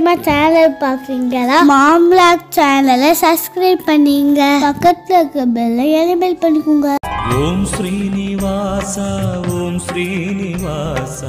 நம்ம சேனல் பார்க்குறீங்களா மாம்லாக் சேனலை சப்ஸ்கிரைப் பண்ணீங்க பக்கத்தில் இருக்க பெல்லை எனேபிள் பண்ணிக்கோங்க ஓம் ஸ்ரீனிவாச ஓம் ஸ்ரீனிவாச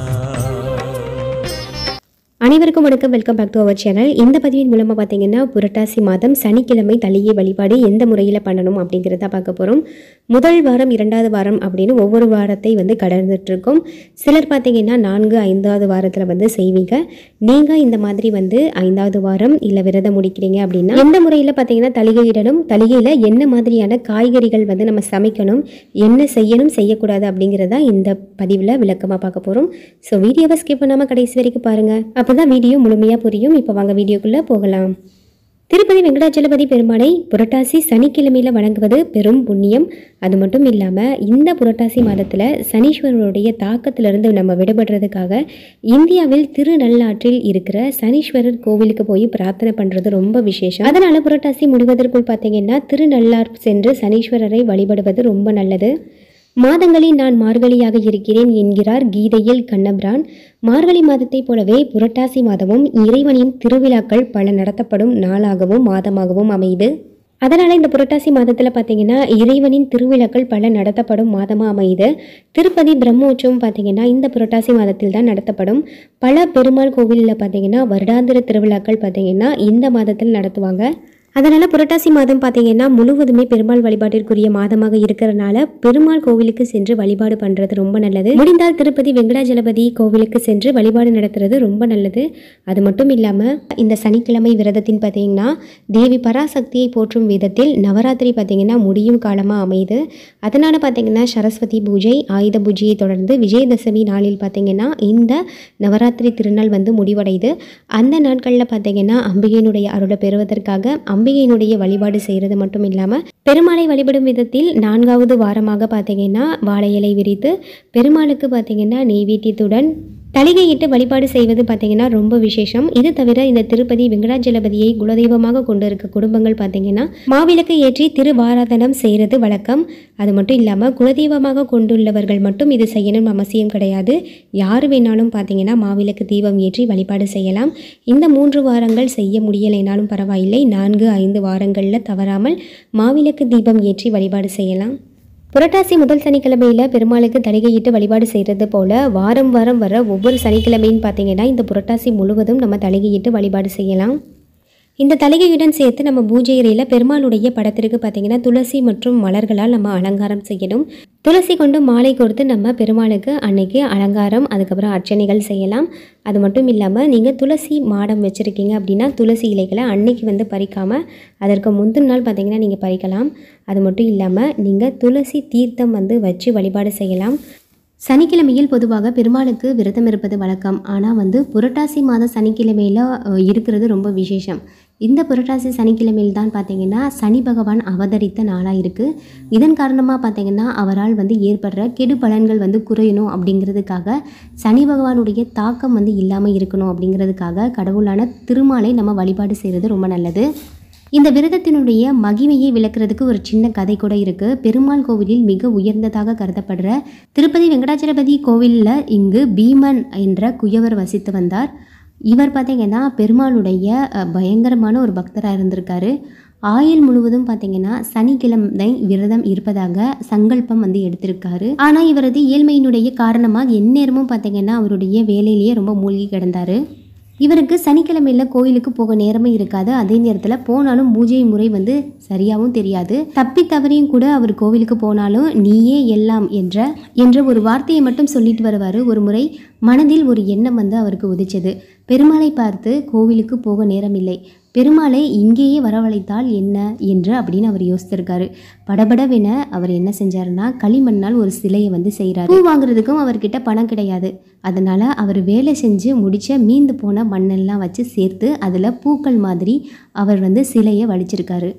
அனைவருக்கும் வணக்கம் welcome back to our channel இந்த பதிவின் மூலமாக பார்த்தீங்கன்னா புரட்டாசி மாதம் சனிக்கிழமை தலையை வழிபாடு எந்த முறையில் பண்ணணும் அப்படிங்கிறத பார்க்க போகிறோம் முதல் வாரம் இரண்டாவது வாரம் அப்படின்னு ஒவ்வொரு வாரத்தை வந்து கடந்துட்டு இருக்கோம் சிலர் பார்த்தீங்கன்னா நான்கு ஐந்தாவது வாரத்தில் வந்து செய்வீங்க நீங்கள் இந்த மாதிரி வந்து ஐந்தாவது வாரம் இல்லை விரதம் முடிக்கிறீங்க அப்படின்னா எந்த முறையில் பார்த்தீங்கன்னா தலிகையிடணும் தலிகையில் என்ன மாதிரியான காய்கறிகள் வந்து நம்ம சமைக்கணும் என்ன செய்யணும் செய்யக்கூடாது அப்படிங்கிறத இந்த பதிவில் விளக்கமாக பார்க்க போகிறோம் ஸோ வீடியோவை ஸ்கிப் பண்ணாமல் கடைசி வரைக்கும் பாருங்கள் அப்போ தான் வீடியோ முழுமையாக புரியும் இப்போ வாங்க வீடியோக்குள்ளே போகலாம் திருப்பதி வெங்கடாச்சலபதி பெருமானை புரட்டாசி சனிக்கிழமையில் வணங்குவது பெரும் புண்ணியம் அது மட்டும் இல்லாமல் இந்த புரட்டாசி மாதத்தில் சனீஸ்வரருடைய தாக்கத்திலிருந்து நம்ம விடுபடுறதுக்காக இந்தியாவில் திருநள்ளாற்றில் இருக்கிற சனீஸ்வரர் கோவிலுக்கு போய் பிரார்த்தனை பண்ணுறது ரொம்ப விசேஷம் அதனால் புரட்டாசி முடிவதற்குள் பார்த்தீங்கன்னா திருநள்ளார் சென்று சனீஸ்வரரை வழிபடுவது ரொம்ப நல்லது மாதங்களில் நான் மார்கழியாக இருக்கிறேன் என்கிறார் கீதையில் கண்ணபிரான் மார்கழி மாதத்தைப் போலவே புரட்டாசி மாதமும் இறைவனின் திருவிழாக்கள் பல நடத்தப்படும் நாளாகவும் மாதமாகவும் அமையுது அதனால் இந்த புரட்டாசி மாதத்தில் பார்த்தீங்கன்னா இறைவனின் திருவிழாக்கள் பல நடத்தப்படும் மாதமாக அமையுது திருப்பதி பிரம்மோற்சவம் பார்த்தீங்கன்னா இந்த புரட்டாசி மாதத்தில் தான் நடத்தப்படும் பல பெருமாள் கோவிலில் பார்த்தீங்கன்னா வருடாந்திர திருவிழாக்கள் பார்த்தீங்கன்னா இந்த மாதத்தில் நடத்துவாங்க அதனால் புரட்டாசி மாதம் பார்த்தீங்கன்னா முழுவதுமே பெருமாள் வழிபாட்டிற்குரிய மாதமாக இருக்கிறனால பெருமாள் கோவிலுக்கு சென்று வழிபாடு பண்ணுறது ரொம்ப நல்லது முடிந்தால் திருப்பதி வெங்கடாஜலபதி கோவிலுக்கு சென்று வழிபாடு நடத்துறது ரொம்ப நல்லது அது மட்டும் இல்லாமல் இந்த சனிக்கிழமை விரதத்தின் பார்த்தீங்கன்னா தேவி பராசக்தியை போற்றும் விதத்தில் நவராத்திரி பார்த்தீங்கன்னா முடியும் காலமாக அமையுது அதனால் பார்த்தீங்கன்னா சரஸ்வதி பூஜை ஆயுத பூஜையை தொடர்ந்து விஜயதசமி நாளில் பார்த்தீங்கன்னா இந்த நவராத்திரி திருநாள் வந்து முடிவடையுது அந்த நாட்களில் பார்த்தீங்கன்னா அம்பிகையினுடைய அருளை பெறுவதற்காக அம்பிகையினுடைய வழிபாடு செய்கிறது மட்டும் இல்லாமல் பெருமாளை வழிபடும் விதத்தில் நான்காவது வாரமாக பார்த்தீங்கன்னா வாழை இலை விரித்து பெருமாளுக்கு பார்த்தீங்கன்னா நெய்வேத்தியத்துடன் தலிகையிட்டு வழிபாடு செய்வது பார்த்தீங்கன்னா ரொம்ப விசேஷம் இது தவிர இந்த திருப்பதி வெங்கடாஜலபதியை குலதெய்வமாக கொண்டு இருக்க குடும்பங்கள் பார்த்தீங்கன்னா மாவிளக்கு ஏற்றி திருவாராதனம் செய்கிறது வழக்கம் அது மட்டும் இல்லாமல் குலதெய்வமாக கொண்டுள்ளவர்கள் மட்டும் இது செய்யணும் அவசியம் கிடையாது யார் வேணாலும் பார்த்தீங்கன்னா மாவிளக்கு தீபம் ஏற்றி வழிபாடு செய்யலாம் இந்த மூன்று வாரங்கள் செய்ய முடியலைனாலும் பரவாயில்லை நான்கு ஐந்து வாரங்களில் தவறாமல் மாவிளக்கு தீபம் ஏற்றி வழிபாடு செய்யலாம் புரட்டாசி முதல் சனிக்கிழமையில் பெருமாளுக்கு தலிகையிட்டு வழிபாடு செய்கிறது போல் வாரம் வாரம் வர ஒவ்வொரு சனிக்கிழமையும் பார்த்தீங்கன்னா இந்த புரட்டாசி முழுவதும் நம்ம தலிகையிட்டு வழிபாடு செய்யலாம் இந்த தலிகையுடன் சேர்த்து நம்ம பூஜை அறையில் பெருமாளுடைய படத்திற்கு பார்த்தீங்கன்னா துளசி மற்றும் மலர்களால் நம்ம அலங்காரம் செய்யணும் துளசி கொண்டு மாலை கொடுத்து நம்ம பெருமாளுக்கு அன்னைக்கு அலங்காரம் அதுக்கப்புறம் அர்ச்சனைகள் செய்யலாம் அது மட்டும் இல்லாமல் நீங்கள் துளசி மாடம் வச்சுருக்கீங்க அப்படின்னா துளசி இலைகளை அன்னைக்கு வந்து பறிக்காமல் அதற்கு முந்தின நாள் பார்த்தீங்கன்னா நீங்கள் பறிக்கலாம் அது மட்டும் இல்லாமல் நீங்கள் துளசி தீர்த்தம் வந்து வச்சு வழிபாடு செய்யலாம் சனிக்கிழமையில் பொதுவாக பெருமாளுக்கு விரதம் இருப்பது வழக்கம் ஆனால் வந்து புரட்டாசி மாத சனிக்கிழமையில் அஹ், இருக்கிறது ரொம்ப விசேஷம் இந்த புரட்டாசி சனிக்கிழமையில் தான் பார்த்தீங்கன்னா சனி பகவான் அவதரித்த நாளாக இருக்குது இதன் காரணமாக பார்த்தீங்கன்னா அவரால் வந்து ஏற்படுற கெடு பலன்கள் வந்து குறையணும் அப்படிங்கிறதுக்காக சனி பகவானுடைய தாக்கம் வந்து இல்லாமல் இருக்கணும் அப்படிங்கிறதுக்காக கடவுளான திருமாலை நம்ம வழிபாடு செய்கிறது ரொம்ப நல்லது இந்த விரதத்தினுடைய மகிமையை விளக்குறதுக்கு ஒரு சின்ன கதை கூட இருக்கு பெருமாள் கோவிலில் மிக உயர்ந்ததாக கருதப்படுற திருப்பதி வெங்கடாச்சலபதி கோவிலில் இங்கு பீமன் என்ற குயவர் வசித்து வந்தார் இவர் பார்த்தீங்கன்னா பெருமாளுடைய அஹ், பயங்கரமான ஒரு பக்தராக இருந்திருக்காரு ஆயுள் முழுவதும் பார்த்தீங்கன்னா சனிக்கிழமை விரதம் இருப்பதாக சங்கல்பம் வந்து எடுத்திருக்காரு ஆனால் இவரது ஏழ்மையினுடைய காரணமாக எந்நேரமும் பார்த்தீங்கன்னா அவருடைய வேலையிலேயே ரொம்ப மூழ்கி கிடந்தாரு இவருக்கு சனிக்கிழமையில் கோயிலுக்கு போக நேரமே இருக்காது அதே நேரத்தில் போனாலும் பூஜை முறை வந்து சரியாகவும் தெரியாது தப்பி தவறியும் கூட அவர் கோவிலுக்கு போனாலும் நீயே எல்லாம் என்ற என்ற ஒரு வார்த்தையை மட்டும் சொல்லிட்டு வருவார் ஒரு முறை மனதில் ஒரு எண்ணம் வந்து அவருக்கு உதிச்சது பெருமாளை பார்த்து கோவிலுக்கு போக நேரமில்லை பெருமாளை இங்கேயே வரவழைத்தால் என்ன என்று அப்படின்னு அவர் யோசித்திருக்காரு படபடவென அவர் என்ன செஞ்சாருன்னா களிமண்ணால் ஒரு சிலையை வந்து செய்கிறார் பூ வாங்குறதுக்கும் அவர்கிட்ட பணம் கிடையாது அதனால் அவர் வேலை செஞ்சு முடிச்ச மீந்து போன மண்ணெல்லாம் வச்சு சேர்த்து அதில் பூக்கள் மாதிரி அவர் வந்து சிலையை வடிச்சிருக்காரு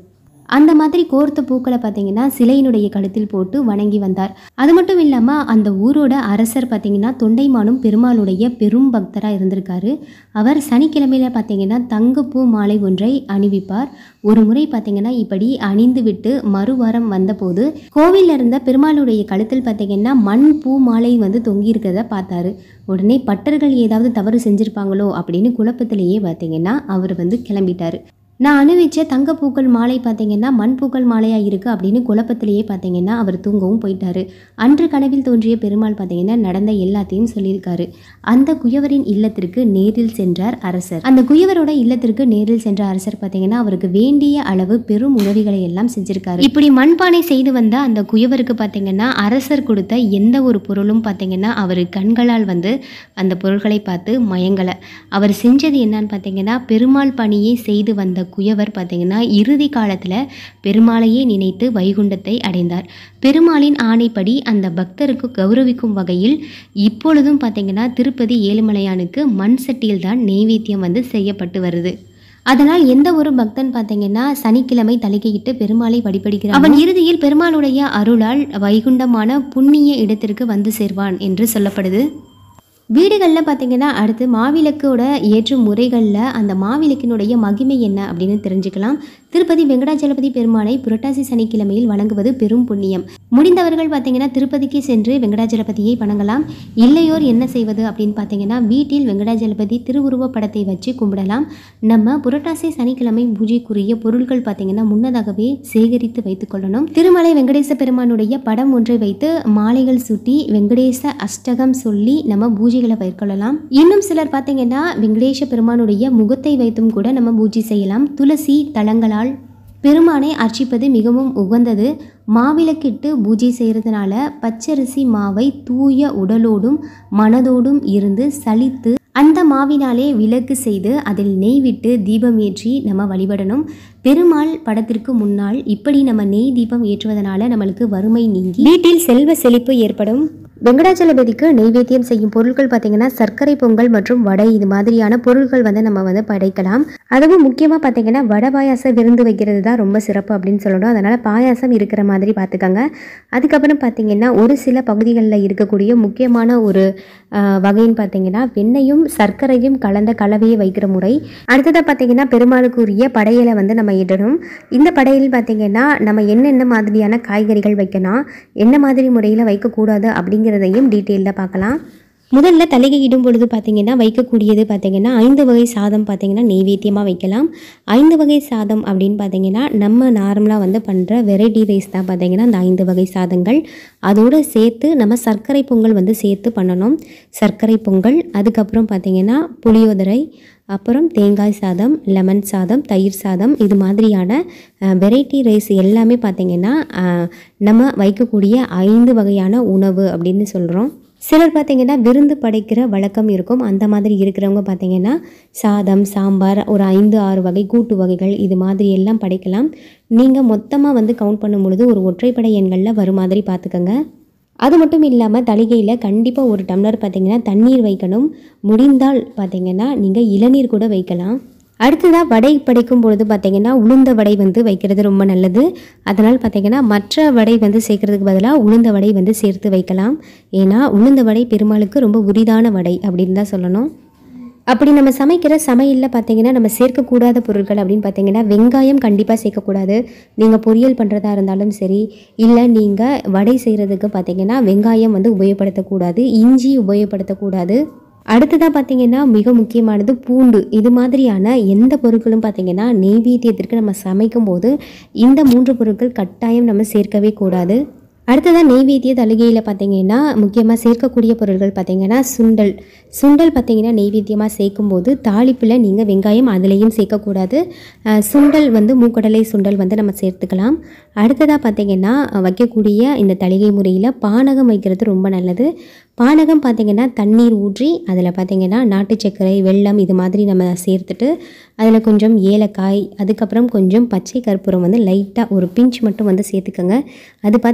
அந்த மாதிரி கோர்த்த பூக்களை பார்த்தீங்கன்னா சிலையினுடைய கழுத்தில் போட்டு வணங்கி வந்தார் அது மட்டும் இல்லாமல் அந்த ஊரோட அரசர் பார்த்தீங்கன்னா தொண்டைமானும் பெருமாளுடைய பெரும் பக்தராக இருந்திருக்காரு அவர் சனிக்கிழமையில பார்த்தீங்கன்னா தங்கப்பூ மாலை ஒன்றை அணிவிப்பார் ஒரு முறை பார்த்தீங்கன்னா இப்படி அணிந்து விட்டு மறுவாரம் வந்தபோது கோவிலில் இருந்த பெருமாளுடைய கழுத்தில் பார்த்தீங்கன்னா மண் பூ மாலை வந்து தொங்கி இருக்கிறத பார்த்தாரு உடனே பட்டர்கள் ஏதாவது தவறு செஞ்சிருப்பாங்களோ அப்படின்னு குழப்பத்திலேயே பார்த்தீங்கன்னா அவர் வந்து கிளம்பிட்டாரு நான் அணிவிச்ச தங்கப்பூக்கள் மாலை பார்த்தீங்கன்னா மண் பூக்கள் மாலையாக இருக்குது அப்படின்னு குழப்பத்திலேயே பார்த்தீங்கன்னா அவர் தூங்கவும் போயிட்டாரு அன்று கனவில் தோன்றிய பெருமாள் பார்த்தீங்கன்னா நடந்த எல்லாத்தையும் சொல்லியிருக்காரு அந்த குயவரின் இல்லத்திற்கு நேரில் சென்றார் அரசர் அந்த குயவரோட இல்லத்திற்கு நேரில் சென்ற அரசர் பார்த்தீங்கன்னா அவருக்கு வேண்டிய அளவு பெரும் உதவிகளை எல்லாம் செஞ்சிருக்காரு இப்படி மண்பானை செய்து வந்த அந்த குயவருக்கு பார்த்தீங்கன்னா அரசர் கொடுத்த எந்த ஒரு பொருளும் பார்த்தீங்கன்னா அவர் கண்களால் வந்து அந்த பொருட்களை பார்த்து மயங்கலை அவர் செஞ்சது என்னன்னு பார்த்தீங்கன்னா பெருமாள் பணியை செய்து வந்த குயவர் பார்த்தீங்கன்னா இறுதி காலத்தில் பெருமாளையே நினைத்து வைகுண்டத்தை அடைந்தார் பெருமாளின் ஆணைப்படி அந்த பக்தருக்கு கௌரவிக்கும் வகையில் இப்பொழுதும் பார்த்தீங்கன்னா திருப்பதி ஏழுமலையானுக்கு மண் சட்டியில் தான் நெய்வேத்தியம் வந்து செய்யப்பட்டு வருது அதனால் எந்த ஒரு பக்தன் பார்த்தீங்கன்னா சனிக்கிழமை தலைக்கையிட்டு பெருமாளை வழிபடுகிறான் அவன் இறுதியில் பெருமாளுடைய அருளால் வைகுண்டமான புண்ணிய இடத்திற்கு வந்து சேர்வான் என்று சொல்லப்படுது வீடுகளில் பார்த்தீங்கன்னா அடுத்து மாவிளக்கோட ஏற்றும் முறைகளில் அந்த மாவிளக்கினுடைய மகிமை என்ன அப்படின்னு தெரிஞ்சுக்கலாம் திருப்பதி வெங்கடாச்சலபதி பெருமானை புரட்டாசி சனிக்கிழமையில் வணங்குவது பெரும் புண்ணியம் முடிந்தவர்கள் பார்த்தீங்கன்னா திருப்பதிக்கு சென்று வெங்கடாச்சலபதியை வணங்கலாம் இல்லையோர் என்ன செய்வது அப்படின்னு பார்த்தீங்கன்னா வீட்டில் வெங்கடாச்சலபதி திருவுருவப் படத்தை வச்சு கும்பிடலாம் நம்ம புரட்டாசி சனிக்கிழமை பூஜைக்குரிய பொருட்கள் பார்த்தீங்கன்னா முன்னதாகவே சேகரித்து வைத்துக்கொள்ளணும் திருமலை வெங்கடேச பெருமானுடைய படம் ஒன்றை வைத்து மாலைகள் சுட்டி வெங்கடேச அஷ்டகம் சொல்லி நம்ம பூஜைகளை மேற்கொள்ளலாம் இன்னும் சிலர் பார்த்தீங்கன்னா வெங்கடேச பெருமானுடைய முகத்தை வைத்தும் கூட நம்ம பூஜை செய்யலாம் துளசி தலங்களால் பெருமானை அர்ச்சிப்பது மிகவும் உகந்தது மாவிளக்கிட்டு பூஜை செய்கிறதுனால பச்சரிசி மாவை தூய உடலோடும் மனதோடும் இருந்து சலித்து அந்த மாவினாலே விளக்கு செய்து அதில் நெய் விட்டு தீபம் ஏற்றி நம்ம வழிபடணும் பெருமாள் படத்திற்கு முன்னால் இப்படி நம்ம நெய் தீபம் ஏற்றுவதனால நம்மளுக்கு வறுமை நீங்கி வீட்டில் செல்வ செழிப்பு ஏற்படும் வெங்கடாச்சலபதிக்கு நெய்வேத்தியம் செய்யும் பொருட்கள் பார்த்தீங்கன்னா சர்க்கரை பொங்கல் மற்றும் வடை இது மாதிரியான பொருட்கள் வந்து நம்ம வந்து படைக்கலாம் அதுவும் முக்கியமாக பார்த்தீங்கன்னா வடை பாயாசம் விருந்து வைக்கிறது தான் ரொம்ப சிறப்பு அப்படின்னு சொல்லணும் அதனால் பாயாசம் இருக்கிற மாதிரி பார்த்துக்கோங்க அதுக்கப்புறம் பார்த்தீங்கன்னா ஒரு சில பகுதிகளில் இருக்கக்கூடிய முக்கியமான ஒரு ஆஹ், வகைன்னு பார்த்தீங்கன்னா வெண்ணையும் சர்க்கரையும் கலந்த கலவையை வைக்கிற முறை அடுத்ததாக பார்த்தீங்கன்னா பெருமாளுக்குரிய படையலை வந்து நம்ம இடணும் இந்த படையல் பார்த்தீங்கன்னா நம்ம என்னென்ன மாதிரியான காய்கறிகள் வைக்கலாம் என்ன மாதிரி முறையில் வைக்கக்கூடாது அப்படிங்கிறதையும் டீட்டெயிலில் பார்க்கலாம் முதல்ல தலைகை இடும் பொழுது பார்த்தீங்கன்னா வைக்கக்கூடியது பார்த்தீங்கன்னா ஐந்து வகை சாதம் பார்த்தீங்கன்னா நெய்வேத்தியமாக வைக்கலாம் ஐந்து வகை சாதம் அப்படின்னு பார்த்தீங்கன்னா நம்ம நார்மலாக வந்து பண்ணுற வெரைட்டி ரைஸ் தான் பார்த்தீங்கன்னா அந்த ஐந்து வகை சாதங்கள் அதோடு சேர்த்து நம்ம சர்க்கரை பொங்கல் வந்து சேர்த்து பண்ணணும் சர்க்கரை பொங்கல் அதுக்கப்புறம் பார்த்தீங்கன்னா புளியோதரை அப்புறம் தேங்காய் சாதம் லெமன் சாதம் தயிர் சாதம் இது மாதிரியான வெரைட்டி ரைஸ் எல்லாமே பார்த்திங்கன்னா அஹ், நம்ம வைக்கக்கூடிய ஐந்து வகையான உணவு அப்படின்னு சொல்கிறோம் சிலர் பார்த்திங்கன்னா விருந்து படைக்கிற வழக்கம் இருக்கும் அந்த மாதிரி இருக்கிறவங்க பார்த்திங்கன்னா சாதம் சாம்பார் ஒரு ஐந்து ஆறு வகை கூட்டு வகைகள் இது மாதிரி எல்லாம் படைக்கலாம் நீங்கள் மொத்தமாக வந்து கவுண்ட் பண்ணும் பொழுது ஒரு ஒற்றைப்படை எண்களில் வரும் மாதிரி பார்த்துக்கோங்க அது மட்டும் இல்லாமல் தலிகையில் கண்டிப்பாக ஒரு டம்ளர் பார்த்தீங்கன்னா தண்ணீர் வைக்கணும் முடிந்தால் பார்த்தீங்கன்னா நீங்கள் இளநீர் கூட வைக்கலாம் அடுத்ததாக வடை படைக்கும் பொழுது பார்த்தீங்கன்னா உளுந்த வடை வந்து வைக்கிறது ரொம்ப நல்லது அதனால் பார்த்தீங்கன்னா மற்ற வடை வந்து சேர்க்கறதுக்கு பதிலாக உளுந்த வடை வந்து சேர்த்து வைக்கலாம் ஏன்னா உளுந்த வடை பெருமாளுக்கு ரொம்ப உரிதான வடை அப்படின்னு தான் சொல்லணும் அப்படி நம்ம சமைக்கிற சமையலில் பார்த்தீங்கன்னா நம்ம சேர்க்கக்கூடாத பொருட்கள் அப்படின்னு பார்த்தீங்கன்னா வெங்காயம் கண்டிப்பாக சேர்க்கக்கூடாது நீங்கள் பொரியல் பண்ணுறதா இருந்தாலும் சரி இல்லை நீங்கள் வடை செய்கிறதுக்கு பார்த்தீங்கன்னா வெங்காயம் வந்து உபயோகப்படுத்தக்கூடாது இஞ்சி உபயோகப்படுத்தக்கூடாது அடுத்ததாக பார்த்தீங்கன்னா மிக முக்கியமானது பூண்டு இது மாதிரியான எந்த பொருட்களும் பார்த்தீங்கன்னா நெய்வேத்தியத்திற்கு நம்ம சமைக்கும் போது இந்த மூன்று பொருட்கள் கட்டாயம் நம்ம சேர்க்கவே கூடாது அடுத்ததாக நெய்வேத்திய தலிகையில் பார்த்தீங்கன்னா முக்கியமாக சேர்க்கக்கூடிய பொருட்கள் பார்த்தீங்கன்னா சுண்டல் சுண்டல் பார்த்தீங்கன்னா நெய்வேத்தியமாக சேர்க்கும்போது தாளிப்பில் நீங்கள் வெங்காயம் அதுலேயும் சேர்க்கக்கூடாது அஹ், சுண்டல் வந்து மூக்கடலை சுண்டல் வந்து நம்ம சேர்த்துக்கலாம் அடுத்ததாக பார்த்தீங்கன்னா வைக்கக்கூடிய இந்த தலிகை முறையில் பானகம் வைக்கிறது ரொம்ப நல்லது பானகம் பார்த்தீங்கன்னா தண்ணீர் ஊற்றி அதில் பார்த்தீங்கன்னா நாட்டு சர்க்கரை வெல்லம் இது மாதிரி நம்ம சேர்த்துட்டு அதில் கொஞ்சம் ஏலக்காய் அதுக்கப்புறம் கொஞ்சம் பச்சை கற்பூரம் வந்து லைட்டாக ஒரு பிஞ்ச் மட்டும் வந்து சேர்த்துக்கோங்க அது பார்த்தீங்கன்னா நம்மளோட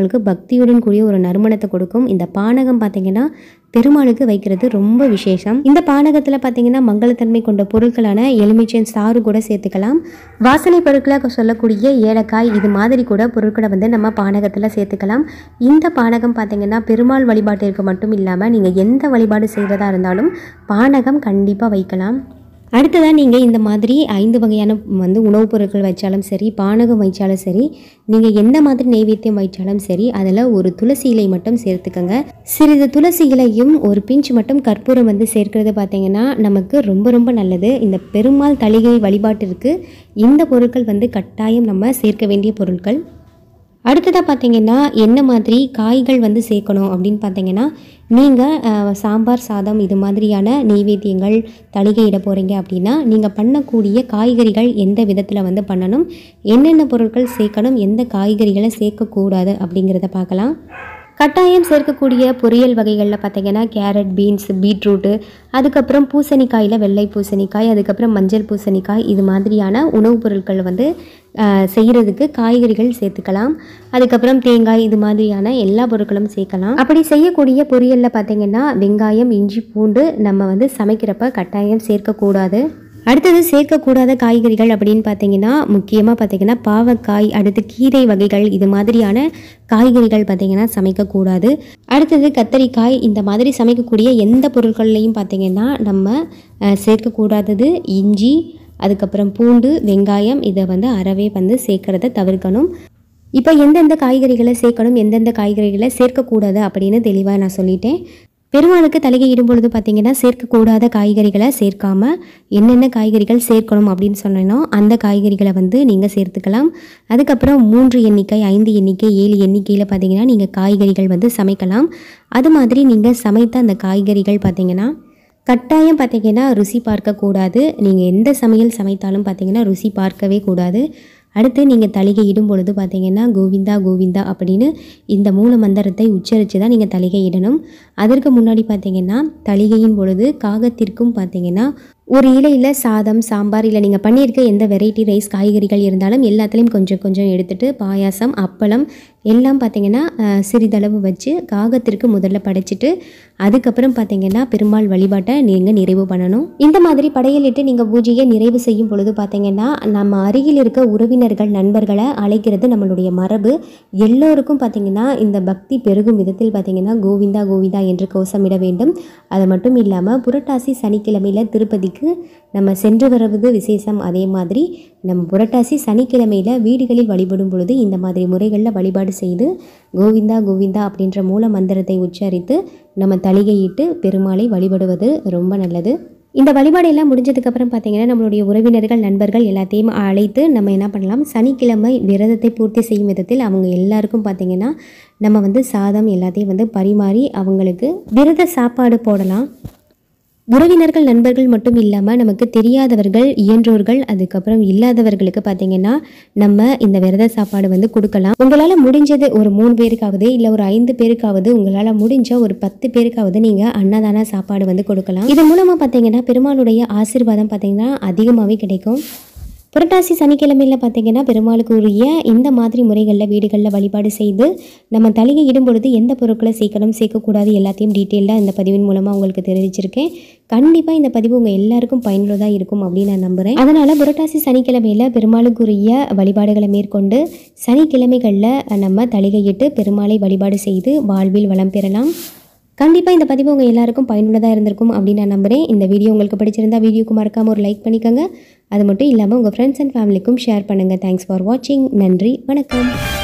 நம்மளுக்கு பக்தியுடன் கூடிய ஒரு நறுமணத்தை கொடுக்கும் இந்த பானகம் பார்த்தீங்கன்னா பெருமாளுக்கு வைக்கிறது ரொம்ப விசேஷம் இந்த பானகத்தில் பார்த்தீங்கன்னா மங்களத்தன்மை கொண்ட பொருட்களான எலுமிச்சன் சாறு கூட சேர்த்துக்கலாம் வாசனை பொருட்களாக சொல்லக்கூடிய ஏலக்காய் இது மாதிரி கூட பொருட்களை வந்து நம்ம பானகத்தில் சேர்த்துக்கலாம் இந்த பானகம் பார்த்தீங்கன்னா பெருமாள் வழிபாட்டிற்கு மட்டும் இல்லாமல் நீங்கள் எந்த வழிபாடு செய்கிறதா இருந்தாலும் பானகம் கண்டிப்பாக வைக்கலாம் அடுத்ததாக நீங்கள் இந்த மாதிரி ஐந்து வகையான வந்து உணவுப் பொருட்கள் வச்சாலும் சரி பானகம் வைச்சாலும் சரி நீங்கள் எந்த மாதிரி நெய்வேத்தியம் வைச்சாலும் சரி அதில் ஒரு துளசி இலை மட்டும் சேர்த்துக்கோங்க சிறிது துளசி இலையும் ஒரு பிஞ்ச் மட்டும் கற்பூரம் வந்து சேர்க்கிறது பார்த்தீங்கன்னா நமக்கு ரொம்ப ரொம்ப நல்லது இந்த பெருமாள் தளிகை வழிபாட்டிற்கு இந்த பொருட்கள் வந்து கட்டாயம் நம்ம சேர்க்க வேண்டிய பொருட்கள் அடுத்ததாக பார்த்தீங்கன்னா என்ன மாதிரி காய்கள் வந்து சேர்க்கணும் அப்படின்னு பார்த்தீங்கன்னா நீங்கள் சாம்பார் சாதம் இது மாதிரியான நெய்வேத்தியங்கள் தளிகையிட போகிறீங்க அப்படின்னா நீங்கள் பண்ணக்கூடிய காய்கறிகள் எந்த விதத்தில் வந்து பண்ணணும் என்னென்ன பொருட்கள் சேர்க்கணும் எந்த காய்கறிகளை சேர்க்கக்கூடாது அப்படிங்கிறத பார்க்கலாம் கட்டாயம் சேர்க்கக்கூடிய பொரியல் வகைகளில் பார்த்தீங்கன்னா கேரட் பீன்ஸ் பீட்ரூட்டு அதுக்கப்புறம் பூசணிக்காயில் வெள்ளை பூசணிக்காய் அதுக்கப்புறம் மஞ்சள் பூசணிக்காய் இது மாதிரியான உணவுப் பொருட்கள் வந்து ஆஹ், செய்யறதுக்கு காய்கறிகள் சேர்த்துக்கலாம் அதுக்கப்புறம் தேங்காய் இது மாதிரியான எல்லா பொருட்களும் சேர்க்கலாம் அப்படி செய்யக்கூடிய பொரியலில் பார்த்தீங்கன்னா வெங்காயம் இஞ்சி பூண்டு நம்ம வந்து சமைக்கிறப்ப கட்டாயம் சேர்க்கக்கூடாது அடுத்தது சேர்க்கக்கூடாத காய்கறிகள் அப்படின்னு பார்த்தீங்கன்னா முக்கியமாக பார்த்தீங்கன்னா பாவக்காய் அடுத்து கீரை வகைகள் இது மாதிரியான காய்கறிகள் பார்த்தீங்கன்னா சமைக்கக்கூடாது அடுத்தது கத்தரிக்காய் இந்த மாதிரி சமைக்கக்கூடிய எந்த பொருட்கள்லையும் பார்த்தீங்கன்னா நம்ம அஹ், சேர்க்கக்கூடாதது இஞ்சி அதுக்கப்புறம் பூண்டு வெங்காயம் இதை வந்து அறவே வந்து சேர்க்கறத தவிர்க்கணும் இப்போ எந்தெந்த காய்கறிகளை சேர்க்கணும் எந்தெந்த காய்கறிகளை சேர்க்கக்கூடாது அப்படின்னு தெளிவாக நான் சொல்லிட்டேன் பெருமாளுக்கு தலைகை இடும் பொழுது பார்த்தீங்கன்னா சேர்க்கக்கூடாத காய்கறிகளை சேர்க்காம என்னென்ன காய்கறிகள் சேர்க்கணும் அப்படின்னு சொன்னேனோ அந்த காய்கறிகளை வந்து நீங்கள் சேர்த்துக்கலாம் அதுக்கப்புறம் மூன்று எண்ணிக்கை ஐந்து எண்ணிக்கை ஏழு எண்ணிக்கையில் பார்த்தீங்கன்னா நீங்கள் காய்கறிகள் வந்து சமைக்கலாம் அது மாதிரி நீங்கள் சமைத்த அந்த காய்கறிகள் பார்த்தீங்கன்னா கட்டாயம் பார்த்தீங்கன்னா ருசி பார்க்கக்கூடாது நீங்கள் எந்த சமையல் சமைத்தாலும் பார்த்தீங்கன்னா ருசி பார்க்கவே கூடாது அடுத்து நீங்கள் தளிகை இடும் பொழுது பார்த்தீங்கன்னா கோவிந்தா கோவிந்தா அப்படின்னு இந்த மூல மந்திரத்தை உச்சரித்து தான் நீங்கள் தளிகை இடணும் அதற்கு முன்னாடி பார்த்தீங்கன்னா தளிகையின் பொழுது காகத்திற்கும் பார்த்தீங்கன்னா ஒரு இலையில் சாதம் சாம்பார் இல்லை நீங்கள் பண்ணியிருக்க எந்த வெரைட்டி ரைஸ் காய்கறிகள் இருந்தாலும் எல்லாத்துலேயும் கொஞ்சம் கொஞ்சம் எடுத்துட்டு பாயாசம் அப்பளம் எல்லாம் பார்த்தீங்கன்னா அஹ், சிறிதளவு வச்சு காகத்திற்கு முதல்ல படைச்சிட்டு அதுக்கப்புறம் பார்த்தீங்கன்னா பெருமாள் வழிபாட்டை நீங்கள் நிறைவு பண்ணணும் இந்த மாதிரி படையலிட்டு நீங்கள் பூஜையை நிறைவு செய்யும் பொழுது பார்த்தீங்கன்னா நம்ம அருகில் இருக்க உறவினர்கள் நண்பர்களை அழைக்கிறது நம்மளுடைய மரபு எல்லோருக்கும் பார்த்தீங்கன்னா இந்த பக்தி பெருகும் விதத்தில் பார்த்தீங்கன்னா கோவிந்தா கோவிந்தா என்று கோஷமிட வேண்டும் அது மட்டும் இல்லாமல் புரட்டாசி சனிக்கிழமையில் திருப்பதிக்கு நம்ம சென்று வருவது விசேஷம் அதே மாதிரி நம்ம புரட்டாசி சனிக்கிழமையில் வீடுகளில் வழிபடும் பொழுது இந்த மாதிரி முறைகளில் வழிபாடு செய்து கோவிந்தா கோவிந்தா அப்படின்ற மூல மந்திரத்தை உச்சரித்து நம்ம தளிகையிட்டு பெருமாளை வழிபடுவது ரொம்ப நல்லது இந்த வழிபாடு எல்லாம் முடிஞ்சதுக்கப்புறம் பார்த்தீங்கன்னா நம்மளுடைய உறவினர்கள் நண்பர்கள் எல்லாத்தையும் அழைத்து நம்ம என்ன பண்ணலாம் சனிக்கிழமை விரதத்தை பூர்த்தி செய்யும் விதத்தில் அவங்க எல்லாருக்கும் பார்த்தீங்கன்னா நம்ம வந்து சாதம் எல்லாத்தையும் வந்து பரிமாறி அவங்களுக்கு விரத சாப்பாடு போடலாம் உறவினர்கள் நண்பர்கள் மட்டும் இல்லாமல் நமக்கு தெரியாதவர்கள் இயன்றோர்கள் அதுக்கப்புறம் இல்லாதவர்களுக்கு பார்த்தீங்கன்னா நம்ம இந்த விரத சாப்பாடு வந்து கொடுக்கலாம் உங்களால் முடிஞ்சது ஒரு மூணு பேருக்காவது இல்லை ஒரு ஐந்து பேருக்காவது உங்களால் முடிஞ்ச ஒரு பத்து பேருக்காவது நீங்கள் அன்னதான சாப்பாடு வந்து கொடுக்கலாம் இதன் மூலமாக பார்த்தீங்கன்னா பெருமாளுடைய ஆசீர்வாதம் பார்த்தீங்கன்னா அதிகமாகவே கிடைக்கும் புரட்டாசி சனிக்கிழமையில் பார்த்தீங்கன்னா பெருமாளுக்கு உரிய இந்த மாதிரி முறைகளில் வீடுகளில் வழிபாடு செய்து நம்ம தலையை இடும் பொழுது எந்த பொருட்களை சேர்க்கணும் சேர்க்கக்கூடாது எல்லாத்தையும் டீட்டெயிலாக இந்த பதிவின் மூலமாக உங்களுக்கு தெரிவிச்சிருக்கேன் கண்டிப்பாக இந்த பதிவு உங்கள் எல்லாருக்கும் பயனுள்ளதாக இருக்கும் அப்படின்னு நான் நம்புகிறேன் அதனால் புரட்டாசி சனிக்கிழமையில் பெருமாளுக்குரிய வழிபாடுகளை மேற்கொண்டு சனிக்கிழமைகளில் நம்ம தலிகையிட்டு பெருமாளை வழிபாடு செய்து வாழ்வில் வளம் பெறலாம் கண்டிப்பாக இந்த பதிவு உங்கள் எல்லாருக்கும் பயனுள்ளதாக இருந்திருக்கும் அப்படின்னு நான் நம்புகிறேன் இந்த வீடியோ உங்களுக்கு பிடிச்சிருந்தா வீடியோக்கு மறக்காமல் ஒரு லைக் பண்ணிக்கோங்க அது மட்டும் இல்லாமல் உங்கள் ஃப்ரெண்ட்ஸ் அண்ட் ஃபேமிலிக்கும் ஷேர் பண்ணுங்கள் தேங்க்ஸ் ஃபார் வாட்சிங் நன்றி வணக்கம்